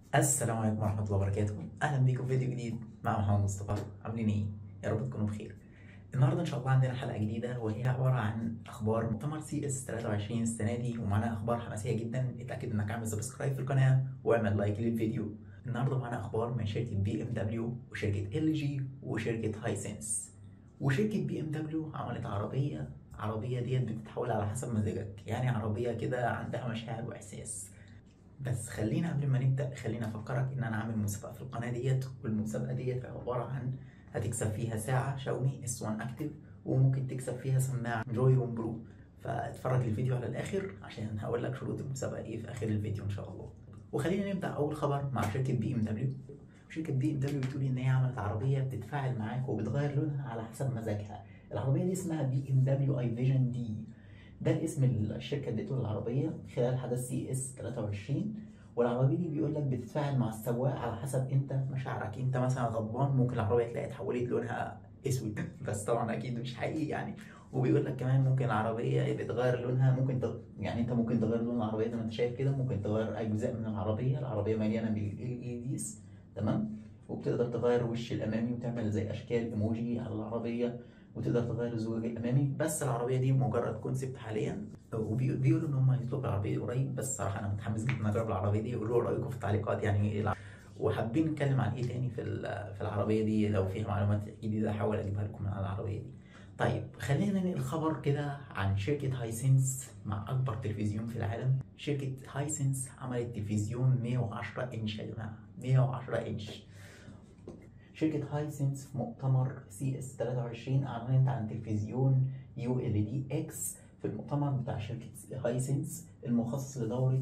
السلام عليكم ورحمة الله وبركاته أهلا بيكم في فيديو جديد مع محمد مصطفى عاملين إيه؟ يا رب تكونوا بخير النهاردة إن شاء الله عندنا حلقة جديدة وهي عبارة عن أخبار مؤتمر سي اس 23 السنة دي ومعانا أخبار حماسية جدا اتأكد إنك عامل سبسكرايب في القناة واعمل لايك للفيديو النهاردة معانا أخبار من شركة بي ام دبليو وشركة ال جي وشركة هايسنس وشركة بي ام دبليو عملت عربية عربية ديت بتتحول على حسب مزاجك يعني عربية كده عندها مشاعر وإحساس بس خلينا قبل ما نبدا خلينا افكرك ان انا عامل مسابقه في القناه ديت والمسابقه ديت عباره عن هتكسب فيها ساعه شاومي اس 1 اكتف وممكن تكسب فيها سماعه جوي روم برو فاتفرج الفيديو على الاخر عشان هقول لك شروط المسابقه ايه في اخر الفيديو ان شاء الله وخلينا نبدا اول خبر مع شركه بي ام دبليو شركه بي ام دبليو بتقول ان هي عملت عربيه بتتفاعل معاك وبتغير لونها على حسب مزاجها العربيه دي اسمها بي ام دبليو اي فيجن دي ده الاسم الشركه اديته للعربيه خلال حدث سي اس 23 والعربيه دي بيقول لك بتتفاعل مع السواق على حسب انت مشاعرك انت مثلا غضبان ممكن العربيه تلاقي اتحولت لونها اسود بس طبعا اكيد مش حقيقي يعني وبيقول لك كمان ممكن العربيه بتغير لونها ممكن تغ... يعني انت ممكن تغير لون العربيه زي ما انت شايف كده ممكن تغير اجزاء من العربيه العربيه مليانه بال اي ديز تمام وبتقدر تغير وش الامامي وتعمل زي اشكال ايموجي على العربيه وتقدر تغير الزجاج الامامي بس العربيه دي مجرد كونسيبت حاليا وبيقولوا ان هم هيطلقوا العربيه دي قريب بس صراحه انا متحمس جدا اجرب العربيه دي قولوا رايكم في التعليقات يعني ايه وحابين نتكلم عن ايه تاني في في العربيه دي لو فيها معلومات جديده هحاول اجيبها لكم عن العربيه دي طيب خلينا ننقل خبر كده عن شركة هايسنس مع أكبر تلفزيون في العالم شركة هايسنس عملت تلفزيون 110 إنش يا جماعة 110 إنش شركة هايسنس في مؤتمر سي اس 23 أعلنت عن تلفزيون يو ال دي اكس في المؤتمر بتاع شركة هايسنس المخصص لدورة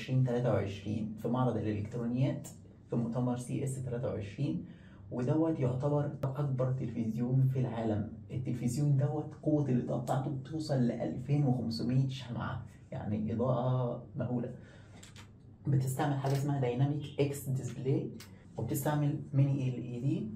2023 في معرض الإلكترونيات في مؤتمر سي اس 23 ودوت يعتبر أكبر تلفزيون في العالم التلفزيون دوت قوة الإضاءة بتاعته بتوصل ل 2500 شمعة يعني إضاءة مهولة بتستعمل حاجة اسمها دايناميك اكس ديسبلاي وبتستعمل ميني ال اي دي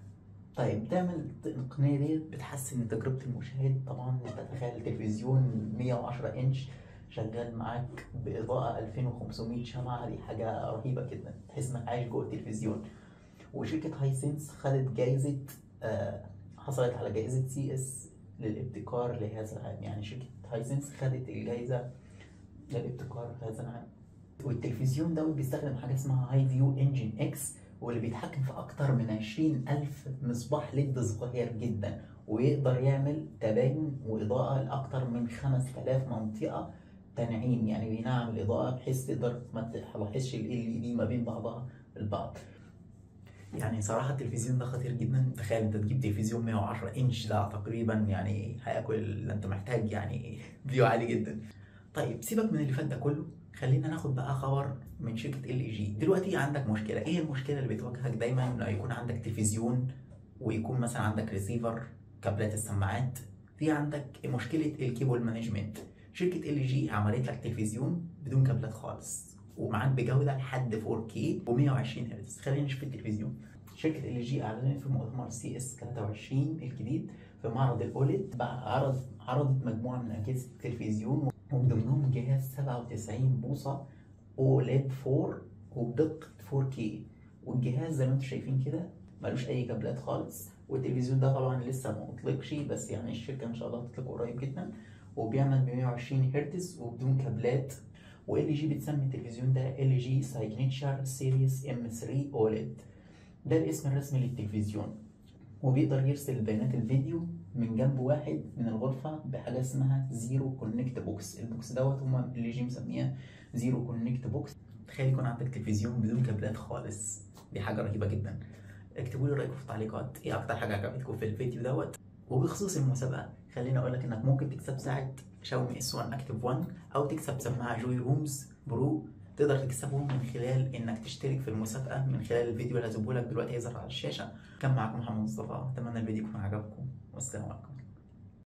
طيب بتعمل التقنيه ديت بتحسن من تجربه المشاهد طبعا انت تخيل تلفزيون 110 انش شغال معاك باضاءه 2500 شمعه دي حاجه رهيبه جدا تحس انك عايش جوه التلفزيون وشركه هايسنس خدت جايزه آه حصلت على جائزه سي اس للابتكار لهذا العام يعني شركه هايسنس خدت الجائزه للابتكار في هذا العام والتلفزيون دوت بيستخدم حاجه اسمها هاي فيو انجن اكس واللي بيتحكم في أكتر من عشرين ألف مصباح ليد صغير جدا ويقدر يعمل تباين وإضاءة لأكتر من خمس آلاف منطقة تنعيم يعني بينعم الإضاءة بحيث تقدر ما تلاحظش ال دي ما بين بعضها البعض يعني صراحة التلفزيون ده خطير جدا تخيل انت تجيب تلفزيون 110 انش ده تقريبا يعني هياكل انت محتاج يعني فيو عالي جدا طيب سيبك من اللي فات ده كله خلينا ناخد بقى خبر من شركه ال اي جي دلوقتي عندك مشكله ايه المشكله اللي بتواجهك دايما انه يكون عندك تلفزيون ويكون مثلا عندك ريسيفر كابلات السماعات في عندك مشكله الكيبل مانجمنت شركه ال جي عملت لك تلفزيون بدون كابلات خالص ومعاك بجوده لحد 4K و120 هرتز خلينا نشوف التلفزيون شركه ال جي اعلنت في مؤتمر سي اس 23 الجديد في معرض الاوليد عرض عرضت مجموعه من اجهزه التلفزيون ومن ضمنهم جهاز 97 بوصة أوليد 4 وبدقة 4K والجهاز زي ما انتم شايفين كده ملوش أي كابلات خالص والتلفزيون ده طبعا لسه ما أطلقش بس يعني الشركة إن شاء الله هتطلقه قريب جدا وبيعمل ب 120 هرتز وبدون كابلات وال جي بتسمي التلفزيون ده ال جي سايجنتشر سيريس ام 3 اوليد ده الاسم الرسمي للتلفزيون وبيقدر يرسل بيانات الفيديو من جنب واحد من الغرفة بحاجة اسمها زيرو كونكت بوكس البوكس دوت هما اللي جي مسميها زيرو كونكت بوكس تخيل يكون عندك تلفزيون بدون كابلات خالص دي حاجة رهيبة جدا اكتبوا لي رأيكم في التعليقات ايه أكتر حاجة عجبتكم في الفيديو دوت وبخصوص المسابقة خليني أقول لك إنك ممكن تكسب ساعة شاومي اس 1 اكتف 1 أو تكسب سماعة جوي رومز برو تقدر تكسبهم من خلال انك تشترك في المسابقه من خلال الفيديو اللي هسيبه لك دلوقتي هيظهر على الشاشه كان معاكم محمد مصطفى اتمنى الفيديو يكون عجبكم والسلام عليكم